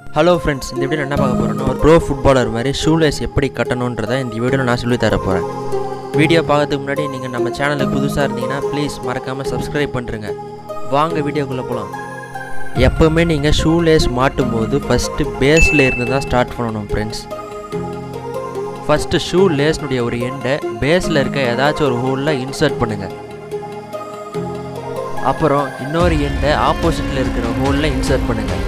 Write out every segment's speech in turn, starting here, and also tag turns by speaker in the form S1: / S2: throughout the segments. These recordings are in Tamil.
S1: ஹலோ ஃப்ரெண்ட்ஸ் இந்த வீடியோ என்ன பார்க்க போகிறோன்னா ஒரு ப்ரோ ஃபுட்பாலர் மாதிரி ஷூலேஸ் எப்படி கட்டணுன்றதை இந்த வீடியோவில் நான் சொல்லித் தர போகிறேன் வீடியோ பார்க்கறதுக்கு முன்னாடி நீங்கள் நம்ம சேனலுக்கு புதுசாக இருந்தீங்கன்னா ப்ளீஸ் மறக்காமல் சப்ஸ்கிரைப் பண்ணுறங்க வாங்க வீடியோக்குள்ளே போகலாம் எப்போவுமே நீங்கள் ஷூலேஸ் மாட்டும் போது ஃபஸ்ட்டு பேஸில் இருந்து தான் ஸ்டார்ட் பண்ணணும் ஃப்ரெண்ட்ஸ் ஃபஸ்ட்டு ஷூ லேஸ்னுடைய ஒரு எண்டை பேஸில் இருக்க ஏதாச்சும் ஒரு ஹோலில் இன்சர்ட் பண்ணுங்கள் அப்புறம் இன்னொரு எண்டை ஆப்போசிட்டில் இருக்கிற ஹோலில் இன்சர்ட் பண்ணுங்கள்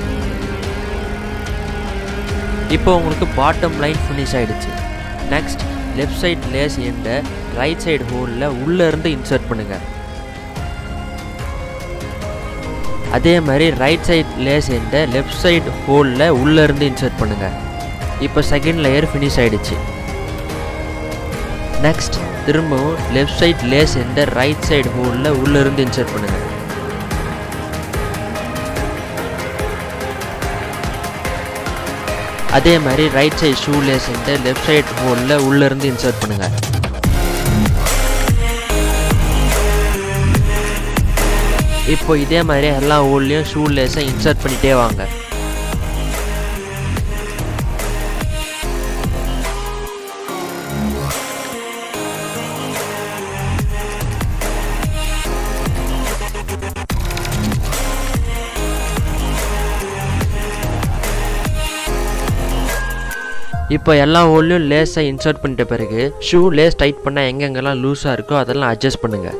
S1: இப்போ உங்களுக்கு பாட்டம் லைன் ஃபினிஷ் ஆயிடுச்சு நெக்ஸ்ட் லெஃப்ட் சைட் லேஸ் எண்டை ரைட் சைடு ஹோலில் உள்ளே இருந்து இன்சர்ட் பண்ணுங்க அதே மாதிரி ரைட் சைட் லேஸ் எண்டை லெஃப்ட் சைடு ஹோலில் உள்ளே இருந்து இன்சர்ட் பண்ணுங்க இப்போ செகண்ட் லேயர் ஃபினிஷ் ஆயிடுச்சு நெக்ஸ்ட் திரும்பவும் லெஃப்ட் சைட் லேஸ் எண்டை ரைட் சைடு ஹோலில் உள்ளே இருந்து இன்சர்ட் பண்ணுங்க அதே மாதிரி right side shoe lace left side ஹோலில் உள்ளேருந்து இன்சர்ட் பண்ணுங்க இப்போ இதே மாதிரி எல்லா ஹோல்லையும் ஷூ லேஸை இன்சர்ட் பண்ணிட்டே வாங்க இப்போ எல்லா ஹோல்லையும் லேஸை இன்சர்ட் பண்ணிட்ட பிறகு ஷூ லேஸ் டைட் பண்ணால் எங்கெங்கெல்லாம் லூஸாக இருக்கோ அதெல்லாம் அட்ஜஸ்ட் பண்ணுங்கள்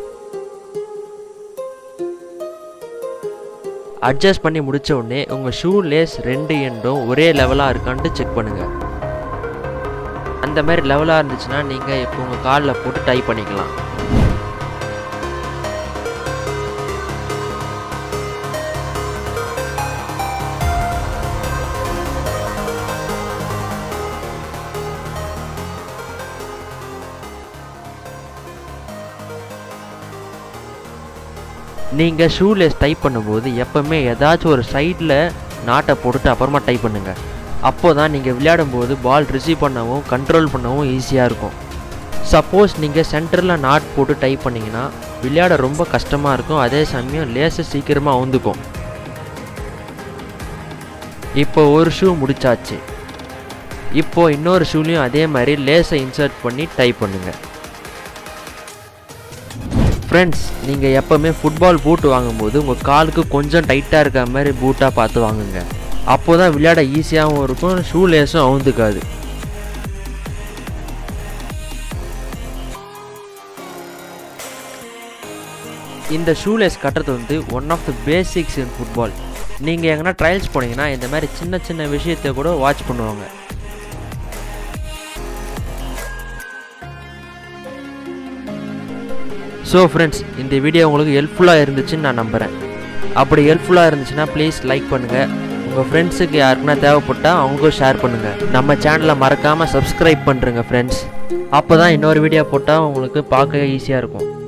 S1: அட்ஜஸ்ட் பண்ணி முடிச்ச உடனே உங்கள் ஷூ லேஸ் ரெண்டு எண்டும் ஒரே லெவலாக இருக்கான்ட்டு செக் பண்ணுங்கள் அந்த மாதிரி லெவலாக இருந்துச்சுன்னா நீங்கள் இப்போ உங்கள் காலில் போட்டு டை பண்ணிக்கலாம் நீங்கள் ஷூலேஸ் டைப் பண்ணும்போது எப்போவுமே ஏதாச்சும் ஒரு சைடில் நாட்டை போட்டுட்டு அப்புறமா டைப் பண்ணுங்கள் அப்போ தான் நீங்கள் விளையாடும்போது பால் ரிசீவ் பண்ணவும் கண்ட்ரோல் பண்ணவும் ஈஸியாக இருக்கும் சப்போஸ் நீங்கள் சென்டரில் நாட் போட்டு டைப் பண்ணிங்கன்னா விளையாட ரொம்ப கஷ்டமாக இருக்கும் அதே சமயம் லேசு சீக்கிரமாக அவுந்துக்கும் இப்போ ஒரு ஷூ முடிச்சாச்சு இப்போ இன்னொரு ஷூலையும் அதே மாதிரி லேஸை இன்சர்ட் பண்ணி டைப் பண்ணுங்கள் ஃப்ரெண்ட்ஸ் நீங்கள் எப்போவுமே ஃபுட்பால் பூட் வாங்கும்போது உங்கள் காலுக்கு கொஞ்சம் டைட்டாக இருக்க மாதிரி பூட்டாக பார்த்து வாங்குங்க அப்போ தான் விளையாட ஈஸியாகவும் இருக்கும் ஷூ லேஸும் அவுந்துக்காது இந்த ஷூ லேஸ் கட்டுறது வந்து one of the basics in football நீங்கள் எங்கன்னா ட்ரையல்ஸ் போனீங்கன்னா இந்த மாதிரி சின்ன சின்ன விஷயத்தை கூட வாட்ச் பண்ணுவாங்க ஸோ ஃப்ரெண்ட்ஸ் இந்த வீடியோ உங்களுக்கு ஹெல்ப்ஃபுல்லாக இருந்துச்சுன்னு நான் நம்புகிறேன் அப்படி ஹெல்ப்ஃபுல்லாக இருந்துச்சுன்னா ப்ளீஸ் லைக் பண்ணுங்கள் உங்கள் ஃப்ரெண்ட்ஸுக்கு யாருக்குன்னா தேவைப்பட்டால் அவங்களுக்கும் ஷேர் பண்ணுங்கள் நம்ம சேனலை மறக்காமல் சப்ஸ்கிரைப் பண்ணுறங்க ஃப்ரெண்ட்ஸ் அப்போ தான் இன்னொரு வீடியோ போட்டால் உங்களுக்கு பார்க்க ஈஸியாக இருக்கும்